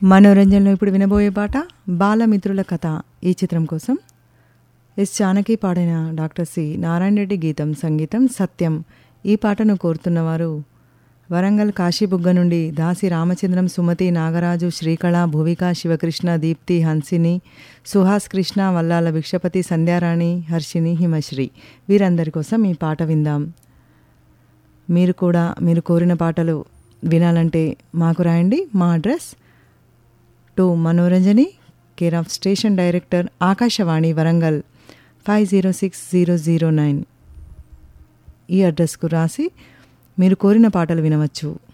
మనోరంజన్లో ఇప్పుడు వినబోయే పాట బాలమిత్రుల కథ ఈ చిత్రం కోసం ఎస్ జానకి పాడిన డాక్టర్ సి నారాయణ రెడ్డి గీతం సంగీతం సత్యం ఈ పాటను కోరుతున్నవారు వరంగల్ కాశీబుగ్గ నుండి దాసి రామచంద్రం సుమతి నాగరాజు శ్రీకళ భువిక శివకృష్ణ దీప్తి హన్సిని సుహాస్ కృష్ణ వల్లాల భిక్షపతి సంధ్యారాణి హర్షిని హిమశ్రీ వీరందరి కోసం ఈ పాట విందాం మీరు కూడా మీరు కోరిన పాటలు వినాలంటే మాకు రాయండి మా address to Manoranjani care of station director Akashvani Warangal five zero six zero zero nine ఈ అడ్రస్కు రాసి మీరు కోరిన పాటలు వినవచ్చు